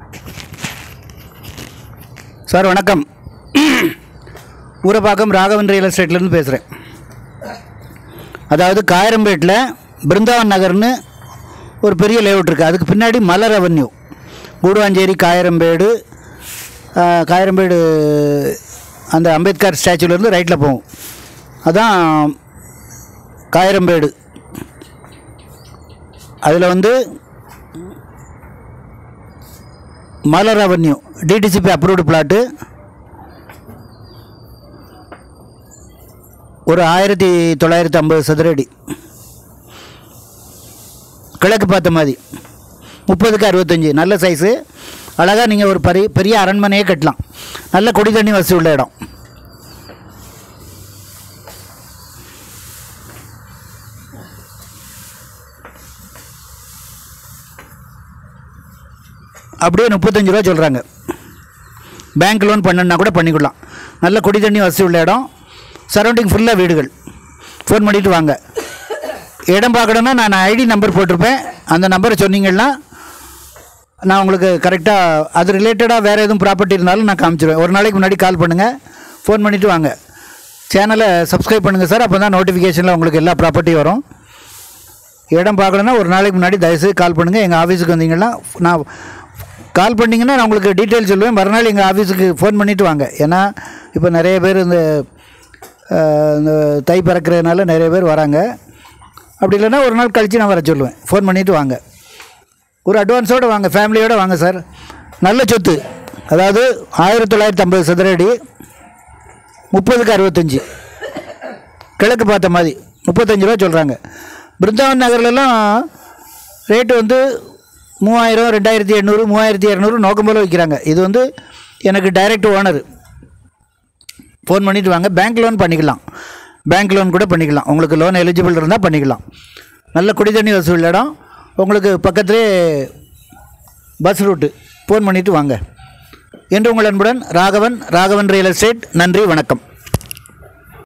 sir வணக்கம் Urapakkam Raghavan real எஸ்டேட்லேருந்து பேசுகிறேன் அதாவது காயரம்பேட்டில் பிருந்தாவன் நகர்னு ஒரு பெரிய லேஅவுட் இருக்குது அதுக்கு பின்னாடி மலர் அவென்யூ கூடுவாஞ்சேரி காயரம்பேடு ஆ, காயரம்பேடு அந்த அம்பேத்கர் ஸ்டாச்சுலேருந்து ரைட்டில் போகும் அதான் காயரம்பேடு அதில் வந்து Malar avenue DTCP approved plot ஒரு ஆயிரத்தி தொள்ளாயிரத்தி ஐம்பது சதுரடி கிழக்கு பார்த்த மாதிரி முப்பதுக்கு அறுபத்தஞ்சி நல்ல சைஸு அழகாக நீங்கள் ஒரு பெரிய பெரிய அரண்மனையே கட்டலாம் நல்ல குடி தண்ணி வசதி உள்ள இடம் அப்படியே முப்பத்தஞ்சு ரூபா சொல்கிறாங்க பேங்க் லோன் பண்ணணுன்னா கூட பண்ணிக்கலாம் நல்ல குடி தண்ணி வசதி உள்ள இடம் சரௌண்டிங் ஃபுல்லாக வீடுகள் ஃபோன் பண்ணிவிட்டு வாங்க இடம் பார்க்கணுன்னா நான் ஐடி நம்பர் போட்டிருப்பேன் அந்த நம்பரை சொன்னீங்கன்னா நான் உங்களுக்கு கரெக்டாக அது ரிலேட்டடாக வேறு எதுவும் ப்ராப்பர்ட்டி இருந்தாலும் நான் காமிச்சிடுவேன் ஒரு நாளைக்கு முன்னாடி கால் பண்ணுங்கள் ஃபோன் பண்ணிவிட்டு வாங்க சேனலை சப்ஸ்கிரைப் பண்ணுங்கள் சார் அப்போ தான் நோட்டிஃபிகேஷனில் உங்களுக்கு எல்லா ப்ராப்பர்ட்டியும் வரும் இடம் பார்க்கணுன்னா ஒரு நாளைக்கு முன்னாடி தயவுசெய்து கால் பண்ணுங்கள் எங்கள் ஆஃபீஸுக்கு வந்தீங்கன்னா நான் கால் பண்ணிங்கன்னா நான் உங்களுக்கு டீட்டெயில் சொல்லுவேன் மறுநாள் எங்கள் ஆஃபீஸுக்கு ஃபோன் பண்ணிவிட்டு வாங்க ஏன்னா இப்போ நிறைய பேர் இந்த அஹ், இந்த தை பிறக்கிறதுனால நிறைய பேர் வராங்க அப்படி இல்லைன்னா ஒரு நாள் கழித்து நான் வர சொல்லுவேன் ஃபோன் பண்ணிவிட்டு வாங்க ஒரு அட்வான்ஸோடு வாங்க ஃபேமிலியோடு வாங்க சார் நல்ல சொத்து அதாவது ஆயிரத்தி தொள்ளாயிரத்தி ஐம்பது சதுர அடி முப்பதுக்கு அறுபத்தஞ்சி கிழக்கு பார்த்த மாதிரி முப்பத்தஞ்சு ரூபா சொல்கிறாங்க பிருந்தாவன் நகர்லலாம் ரேட்டு வந்து மூவாயிரம் ரெண்டாயிரத்தி எண்ணூறு மூவாயிரத்தி இரநூறு நோக்கம் போல் விற்கிறாங்க இது வந்து எனக்கு டைரக்ட் ஓனர் ஃபோன் பண்ணிவிட்டு வாங்க பேங்க் லோன் பண்ணிக்கலாம் பேங்க் லோன் கூட பண்ணிக்கலாம் உங்களுக்கு லோன் எலிஜிபிள் இருந்தால் பண்ணிக்கலாம் நல்ல குடி தண்ணி வசூல் இடம் உங்களுக்கு பக்கத்துலேயே பஸ் ரூட்டு ஃபோன் பண்ணிவிட்டு வாங்க என்று உங்கள் அன்புடன் ராகவன் ராகவன் ரியல் எஸ்டேட் நன்றி வணக்கம்